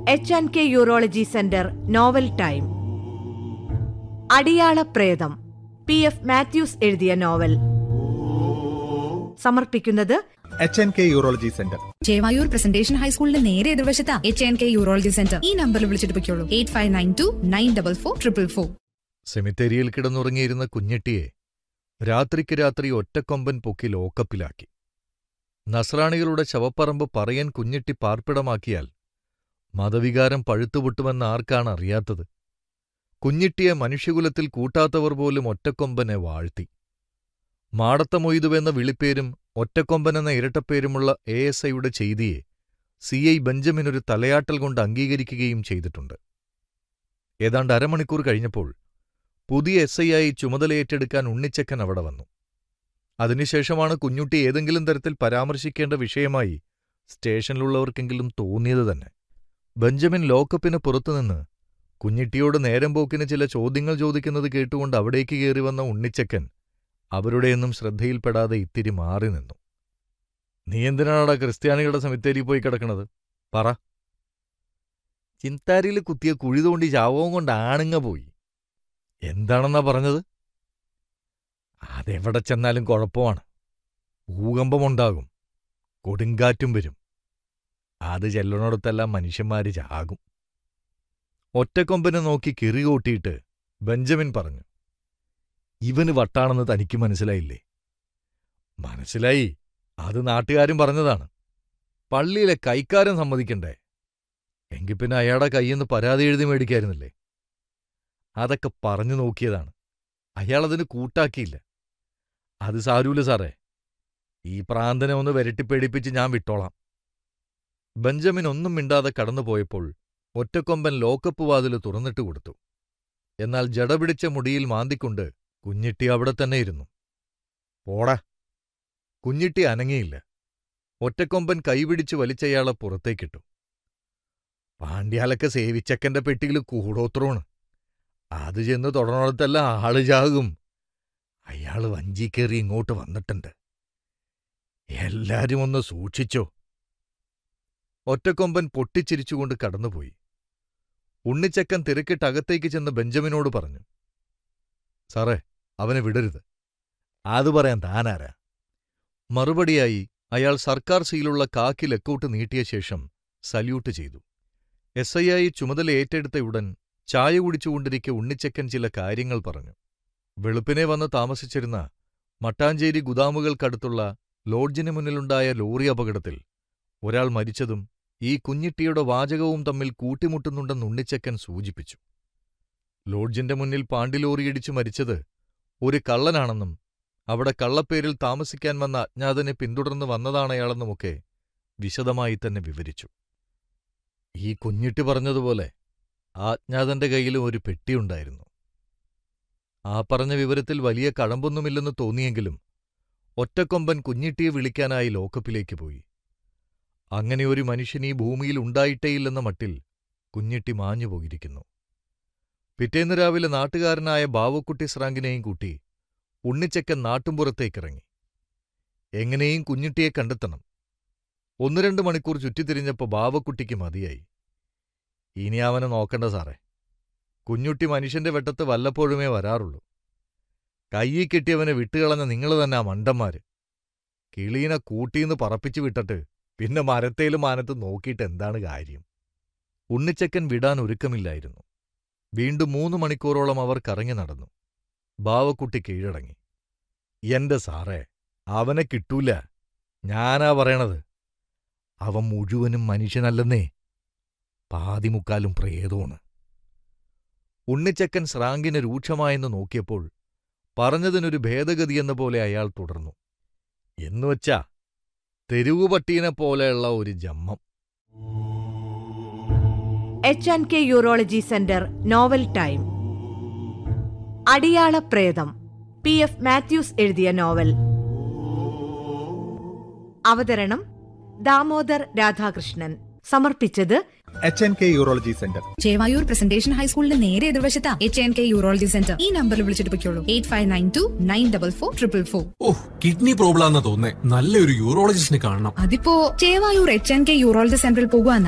H and K urology centre novel time Adiyala Pretham P F Mathews എഴുതിയ novel സമർപ്പിക്കുന്നത് H N K urology centre Chevayur presentation ഹൈസ്കൂളിന്റെ നേരെ എതിർവശത്താ H N K urology centre ഈ നമ്പറിൽ വിളിച്ചിട്ട് പൊയ്ക്കോളൂ eight five nine two nine double four triple four സെമിത്തേരിയിൽ കിടന്നുറങ്ങിയിരുന്ന കുഞ്ഞിട്ടിയെ രാത്രിക്ക് രാത്രി ഒറ്റക്കൊമ്പൻ പൊക്കി ലോക്കപ്പിലാക്കി നസ്രാണികളുടെ ശവപ്പറമ്പ് പറയൻ കുഞ്ഞിട്ടി പാർപ്പിടമാക്കിയാൽ മതവികാരം പഴുത്തുപൊട്ടുമെന്ന് ആർക്കാണ് അറിയാത്തത് കുഞ്ഞിട്ടിയെ മനുഷ്യകുലത്തിൽ കൂട്ടാത്തവർ പോലും ഒറ്റക്കൊമ്പനെ വാഴ്ത്തി മാടത്ത മൊയ്തുവെന്ന വിളിപ്പേരും ഒറ്റക്കൊമ്പൻ എന്ന ഇരട്ടപ്പേരുമുള്ള എ എസ് ഐയുടെ ചെയ്തിയെ സി ഐ ബെഞ്ചമിൻ ഒരു തലയാട്ടൽ കൊണ്ട് അംഗീകരിക്കുകയും ചെയ്തിട്ടുണ്ട് ഏതാണ്ട് അരമണിക്കൂർ കഴിഞ്ഞപ്പോൾ പുതിയ എസ് ഐ ആയി ചുമതലയേറ്റെടുക്കാൻ ഉണ്ണിച്ചക്കൻ അവിടെ വന്നു അതിനുശേഷമാണ് കുഞ്ഞുട്ടി ഏതെങ്കിലും തരത്തിൽ പരാമർശിക്കേണ്ട വിഷയമായി സ്റ്റേഷനിലുള്ളവർക്കെങ്കിലും തോന്നിയത് തന്നെ ബെഞ്ചമിൻ ലോക്കപ്പിന് പുറത്തുനിന്ന് കുഞ്ഞിട്ടിയോട് നേരം പോക്കിന് ചില ചോദ്യങ്ങൾ ചോദിക്കുന്നത് കേട്ടുകൊണ്ട് അവിടേക്ക് കയറി വന്ന ഉണ്ണിച്ചക്കൻ അവരുടെയൊന്നും ശ്രദ്ധയിൽപ്പെടാതെ ഇത്തിരി മാറി നിന്നു നീ എന്തിനാടാ ക്രിസ്ത്യാനികളുടെ സെമിത്തേരി പോയി കിടക്കണത് പറ ചിന്താരിയിൽ കുത്തിയ കുഴി തോണ്ടി ചാവവും കൊണ്ട് ആണുങ്ങ പോയി എന്താണെന്നാ പറഞ്ഞത് അതെവിടെ ചെന്നാലും കുഴപ്പമാണ് ഭൂകമ്പമുണ്ടാകും കൊടുങ്കാറ്റും വരും അത് ചെല്ലണോടത്തെല്ലാം മനുഷ്യന്മാര് ചാകും ഒറ്റക്കൊമ്പനെ നോക്കി കിറികൂട്ടിയിട്ട് ബെഞ്ചമിൻ പറഞ്ഞു ഇവന് വട്ടാണെന്ന് തനിക്ക് മനസ്സിലായില്ലേ മനസ്സിലായി അത് നാട്ടുകാരും പറഞ്ഞതാണ് പള്ളിയിലെ കൈക്കാരൻ സമ്മതിക്കണ്ടേ എങ്കിൽ പിന്നെ അയാളുടെ കയ്യിന്ന് പരാതി എഴുതി മേടിക്കായിരുന്നില്ലേ അതൊക്കെ പറഞ്ഞു നോക്കിയതാണ് അയാളതിന് കൂട്ടാക്കിയില്ല അത് സാരൂല സാറേ ഈ പ്രാന്തനെ ഒന്ന് വരട്ടിപ്പേടിപ്പിച്ച് ഞാൻ വിട്ടോളാം ബെഞ്ചമിൻ ഒന്നും മിണ്ടാതെ കടന്നുപോയപ്പോൾ ഒറ്റക്കൊമ്പൻ ലോക്കപ്പ് വാതില് തുറന്നിട്ട് കൊടുത്തു എന്നാൽ ജടപിടിച്ച മുടിയിൽ മാന്തിക്കൊണ്ട് കുഞ്ഞിട്ടി അവിടെ തന്നെ ഇരുന്നു പോടാ കുഞ്ഞിട്ടി അനങ്ങിയില്ല ഒറ്റക്കൊമ്പൻ കൈപിടിച്ച് വലിച്ചയാളെ പുറത്തേക്കിട്ടു പാണ്ഡ്യാലൊക്കെ സേവിച്ചക്കന്റെ പെട്ടിയിൽ കൂടോത്രമാണ് അത് ചെന്ന് തുടർന്നിടത്തെല്ലാം ആള് ചാകും അയാള് വഞ്ചി കയറി ഇങ്ങോട്ട് വന്നിട്ടുണ്ട് എല്ലാരും ഒന്ന് സൂക്ഷിച്ചോ ഒറ്റക്കൊമ്പൻ പൊട്ടിച്ചിരിച്ചുകൊണ്ട് കടന്നുപോയി ഉണ്ണിച്ചക്കൻ തിരക്കിട്ട് അകത്തേക്ക് ചെന്ന് ബെഞ്ചമിനോട് പറഞ്ഞു സാറേ അവനെ വിടരുത് അത് പറയാൻ താനാരാ മറുപടിയായി അയാൾ സർക്കാർ സീലുള്ള കാക്കി ലെക്കൗട്ട് നീട്ടിയ ശേഷം സല്യൂട്ട് ചെയ്തു എസ് ഐ ആയി ചുമതല ഏറ്റെടുത്ത ഉടൻ ചായ കുടിച്ചുകൊണ്ടിരിക്കെ ഉണ്ണിച്ചക്കൻ ചില കാര്യങ്ങൾ പറഞ്ഞു വെളുപ്പിനെ വന്ന് താമസിച്ചിരുന്ന മട്ടാഞ്ചേരി ഗുദാമുകൾക്കടുത്തുള്ള ലോഡ്ജിന് മുന്നിലുണ്ടായ ലോറി അപകടത്തിൽ ഒരാൾ മരിച്ചതും ഈ കുഞ്ഞിട്ടിയുടെ വാചകവും തമ്മിൽ കൂട്ടിമുട്ടുന്നുണ്ടെന്ന് ഉണ്ണിച്ചക്കൻ സൂചിപ്പിച്ചു ലോഡ്ജിന്റെ മുന്നിൽ പാണ്ടിലോറിയിടിച്ചു മരിച്ചത് ഒരു കള്ളനാണെന്നും അവിടെ കള്ളപ്പേരിൽ താമസിക്കാൻ വന്ന അജ്ഞാതനെ പിന്തുടർന്ന് വന്നതാണയാളെന്നുമൊക്കെ വിശദമായി തന്നെ വിവരിച്ചു ഈ കുഞ്ഞിട്ടി പറഞ്ഞതുപോലെ ആ അജ്ഞാതന്റെ കയ്യിലും ഒരു പെട്ടിയുണ്ടായിരുന്നു ആ പറഞ്ഞ വിവരത്തിൽ വലിയ കഴമ്പൊന്നുമില്ലെന്ന് തോന്നിയെങ്കിലും ഒറ്റക്കൊമ്പൻ കുഞ്ഞിട്ടിയെ വിളിക്കാനായി ലോക്കപ്പിലേക്ക് പോയി അങ്ങനെ ഒരു മനുഷ്യൻ ഈ ഭൂമിയിൽ ഉണ്ടായിട്ടേയില്ലെന്ന മട്ടിൽ കുഞ്ഞിട്ടി മാഞ്ഞുപോയിരിക്കുന്നു പിറ്റേന്ന് രാവിലെ നാട്ടുകാരനായ ബാവക്കുട്ടി സ്രാങ്കിനെയും കൂട്ടി ഉണ്ണിച്ചക്കൻ നാട്ടുംപുറത്തേക്കിറങ്ങി എങ്ങനെയും കുഞ്ഞിട്ടിയെ കണ്ടെത്തണം ഒന്ന് രണ്ട് മണിക്കൂർ ചുറ്റിത്തിരിഞ്ഞപ്പോ ബാവക്കുട്ടിക്ക് മതിയായി ഇനി അവനെ നോക്കണ്ട സാറേ കുഞ്ഞുട്ടി മനുഷ്യന്റെ വെട്ടത്ത് വല്ലപ്പോഴുമേ വരാറുള്ളൂ കയ്യിൽ കെട്ടിയവനെ വിട്ടുകളഞ്ഞ നിങ്ങൾ തന്നെ ആ മണ്ടന്മാര് കിളീനെ കൂട്ടീന്ന് പറപ്പിച്ചു വിട്ടിട്ട് പിന്നെ മരത്തേലും മാനത്ത് നോക്കിയിട്ട് എന്താണ് കാര്യം ഉണ്ണിച്ചക്കൻ വിടാൻ ഒരുക്കമില്ലായിരുന്നു വീണ്ടും മൂന്ന് മണിക്കൂറോളം അവർ കറങ്ങി നടന്നു ബാവക്കുട്ടി കീഴടങ്ങി എന്റെ സാറേ അവനെ കിട്ടൂല ഞാനാ പറയണത് അവൻ മുഴുവനും മനുഷ്യനല്ലെന്നേ പാതിമുക്കാലും പ്രേതമാണ് ഉണ്ണിച്ചക്കൻ സ്രാങ്കിന് രൂക്ഷമായെന്ന് നോക്കിയപ്പോൾ പറഞ്ഞതിനൊരു ഭേദഗതിയെന്ന പോലെ അയാൾ തുടർന്നു എന്നുവച്ചാ തെരുവുപട്ടീനെ പോലെയുള്ള ഒരു ജമ്മം H and K urology centre novel time Adiyala Pretham P F Mathews എഴുതിയ നോവൽ അവതരണം ദാമോദർ രാധാകൃഷ്ണൻ സമർപ്പിച്ചത് H N K urology centre Chevayur presentation ഹൈസ്കൂളിന്റെ നേരെ എതിർവശത്താ H N K urology centre ഈ നമ്പറിൽ വിളിച്ചിട്ട് പൊയ്ക്കോളൂ eight five nine two nine double four triple four ഓ കിഡ്നി പ്രോബ്ലം ആണെന്ന് തോന്നേ നല്ലൊരു യൂറോളജിസ്റ്റിനെ കാണണം അതിപ്പോ Chevayur H N K urology സെന്ററിൽ പോകുക